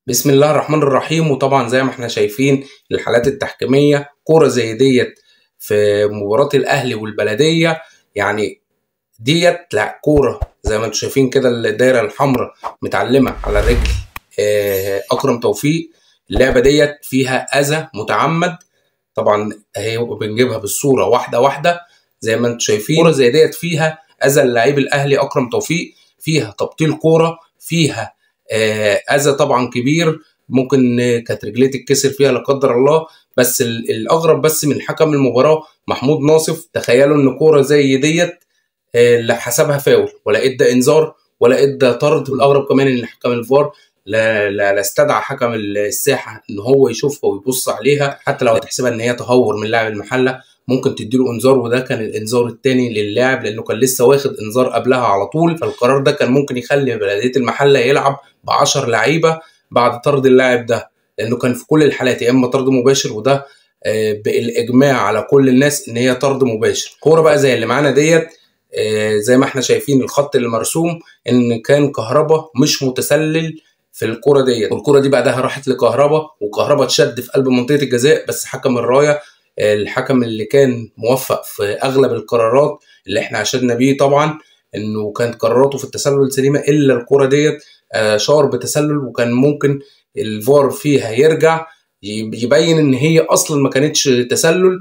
بسم الله الرحمن الرحيم وطبعا زي ما احنا شايفين الحالات التحكيميه كوره زي ديت في مباراه الاهلي والبلديه يعني ديت لا كوره زي ما انتم شايفين كده الدايره الحمراء متعلمه على رجل آه، اكرم توفيق اللعبه ديت فيها اذى متعمد طبعا اهي بنجيبها بالصوره واحده واحده زي ما انتم شايفين كوره زي ديت فيها اذى اللعيب الاهلي اكرم توفيق فيها تبطيل كوره فيها آه، اذى طبعا كبير ممكن كانت رجليه تتكسر فيها لا قدر الله بس ال- الاغرب بس من حكم المباراه محمود ناصف تخيلوا ان كوره زي ديت آه، اللي حسبها فاول ولا ادى انذار ولا ادى طرد والاغرب كمان ان حكم الفار لا لا, لا استدعى حكم الساحه ان هو يشوفها ويبص عليها حتى لو هتحسبها ان هي تهور من لاعب المحله ممكن تديله انذار وده كان الانذار الثاني للاعب لانه كان لسه واخد انذار قبلها على طول فالقرار ده كان ممكن يخلي بلديه المحله يلعب ب 10 لعيبه بعد طرد اللاعب ده لانه كان في كل الحالات يا اما طرد مباشر وده آه، بالاجماع على كل الناس ان هي طرد مباشر كوره بقى زي اللي معانا ديت آه، زي ما احنا شايفين الخط اللي مرسوم ان كان كهربا مش متسلل في الكوره ديت والكوره دي بعدها راحت لكهربا وكهربا اتشد في قلب منطقه الجزاء بس حكم الرايه آه، الحكم اللي كان موفق في اغلب القرارات اللي احنا اشدنا بيه طبعا انه كانت قراراته في التسلل سليمه الا الكوره ديت آه، شعر بتسلل وكان ممكن الفار فيها يرجع يبين ان هي اصلا ما كانتش تسلل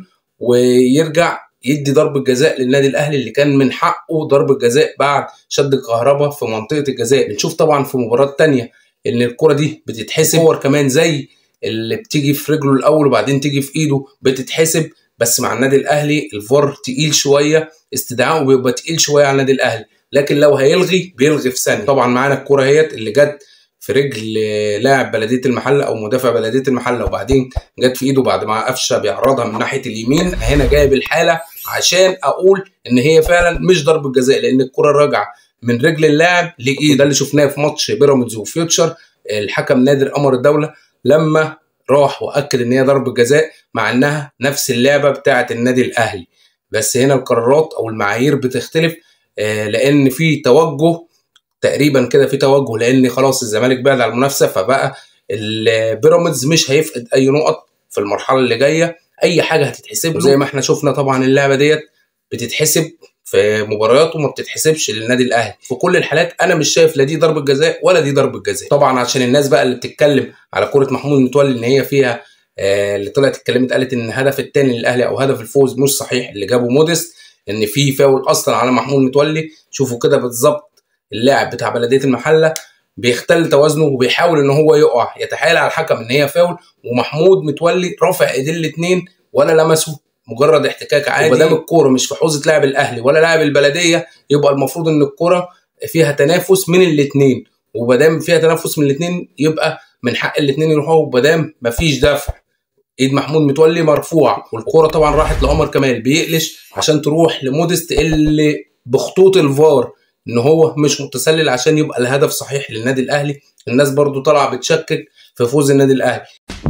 ويرجع يدي ضربة جزاء للنادي الاهلي اللي كان من حقه ضربة جزاء بعد شد الكهرباء في منطقة الجزاء بنشوف طبعا في مباراة تانية ان الكرة دي بتتحسب كور كمان زي اللي بتيجي في رجله الاول وبعدين تيجي في ايده بتتحسب بس مع النادي الاهلي الفار تقيل شويه استدعائه بيبقى تقيل شويه على النادي الاهلي لكن لو هيلغي بيلغي في ثانيه طبعا معانا الكوره اهيت اللي جت في رجل لاعب بلديه المحله او مدافع بلديه المحله وبعدين جت في ايده بعد ما قفشه بيعرضها من ناحيه اليمين هنا جايب الحاله عشان اقول ان هي فعلا مش ضربه جزاء لان الكره راجعه من رجل اللاعب لايده ده اللي شفناه في ماتش بيراميدز وفيوتشر الحكم نادر قمر الدوله لما راح واكد ان هي ضربه جزاء مع انها نفس اللعبه بتاعه النادي الاهلي بس هنا القرارات او المعايير بتختلف آه، لان في توجه تقريبا كده في توجه لان خلاص الزمالك بعد على المنافسه فبقى البيراميدز مش هيفقد اي نقط في المرحله اللي جايه اي حاجه هتتحسب له زي ما احنا شفنا طبعا اللعبه ديت بتتحسب في مباريات وما بتتحسبش للنادي الاهلي في كل الحالات انا مش شايف لا دي ضربه جزاء ولا دي ضربه جزاء طبعا عشان الناس بقى اللي بتتكلم على كره محمود متولي ان هي فيها آه، اللي طلعت اتكلمت قالت ان الهدف الثاني للاهلي او هدف الفوز مش صحيح اللي جابه موديست ان في فاول اصلا على محمود متولي شوفوا كده بالظبط اللاعب بتاع بلديه المحله بيختل توازنه وبيحاول ان هو يقع يتحايل على الحكم ان هي فاول ومحمود متولي رافع ايديه الاثنين ولا لمسه مجرد احتكاك عادي وما دام الكوره مش في حوزه لاعب الاهلي ولا لاعب البلديه يبقى المفروض ان الكوره فيها تنافس من الاثنين وما دام فيها تنافس من الاثنين يبقى من حق الاثنين يروحوا وما دام مفيش دفع ايد محمود متولي مرفوع والكوره طبعا راحت لعمر كمال بيقلش عشان تروح لمودست اللي بخطوط الفار ان هو مش متسلل عشان يبقى الهدف صحيح للنادي الاهلي الناس برضو طالعه بتشكك في فوز النادي الاهلي